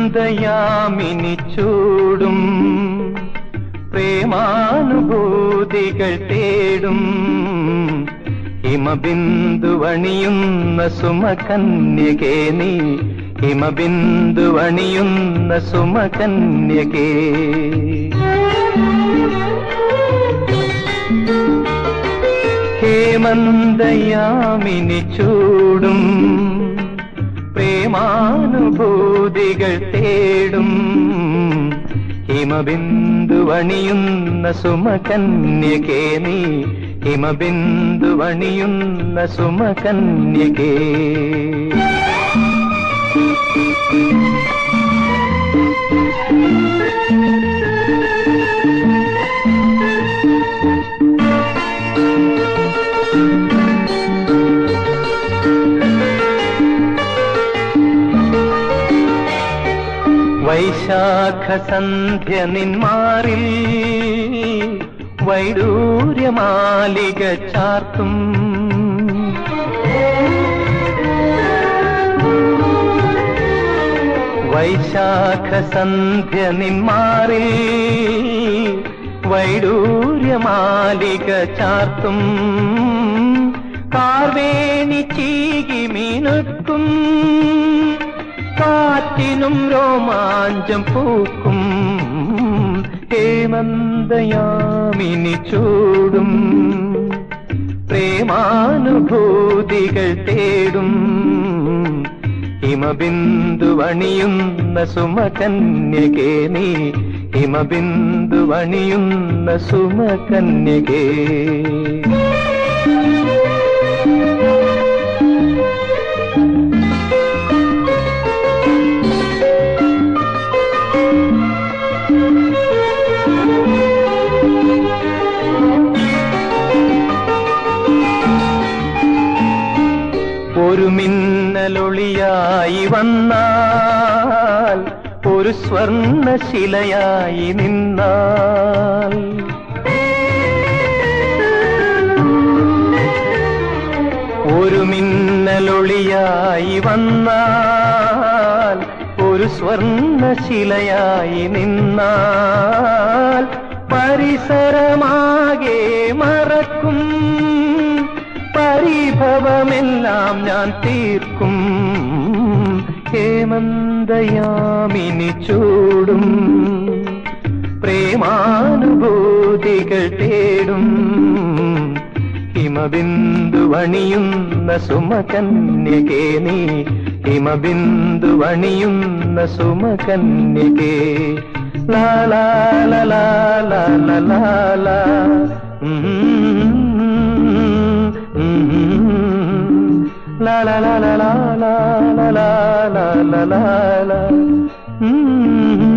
ഹേമന്തയാമിനി ചൂടും പ്രേമാനുഭൂതികൾ തേടും ഹിമബിന്ദുവണിയുന്ന സുമകന്യകേ നീ ഹിമബിന്ദുവണിയുന്ന സുമകന്യകേ ഹേമന്തയാമിനി ചൂടും പ്രേമാനുഭൂതികൾ തേടും ഹിമബിന്ദുവണിയുന്ന സുമകന്യകേ നീ ഹിമബിന്ദുവണിയുന്ന സുമകന്യകേ വൈശാഖ സന്ധ്യ നിന്മാറിൽ വൈഡൂര്യമാലിക ചാർത്തും വൈശാഖ സന്ധ്യ നിന്മാറിൽ വൈഡൂര്യമാലിക ചാർത്തും കാർവേണി ചീകി മിനുക്കും കാറ്റിനും രോമാഞ്ചം പൂക്കും ഹേമന്തയാമിനി ചൂടും പ്രേമാനുഭൂതികൾ തേടും ഹിമബിന്ദുവണിയുന്ന സുമകന്യകേ നീ ഹിമബിന്ദുവണിയുന്ന സുമകന്യകേ ഒരു മിന്നലൊളിയായി വന്നാൽ ഒരു സ്വർണശിലയായി നിന്നാൽ ഒരു മിന്നലൊളിയായി വന്നാൽ ഒരു സ്വർണശിലയായി നിന്നാൽ പരിസരമാകെ മറക്കും പരിഭവമെല്ലാം ഞാൻ തീർക്കും ഹേമന്തയാമിനി ചൂടും പ്രേമാനുഭൂതികൾ തേടും ഹിമബിന്ദുവണിയുന്ന സുമകന്യകേ നീ ഹിമബിന്ദുവണിയുന്ന സുമകന്യകേ ലാ ലാ ലാ ലാ ലാ ലാ ലാ ലാ ഉം. La la la la la la la la la la la la. Mm-hmm.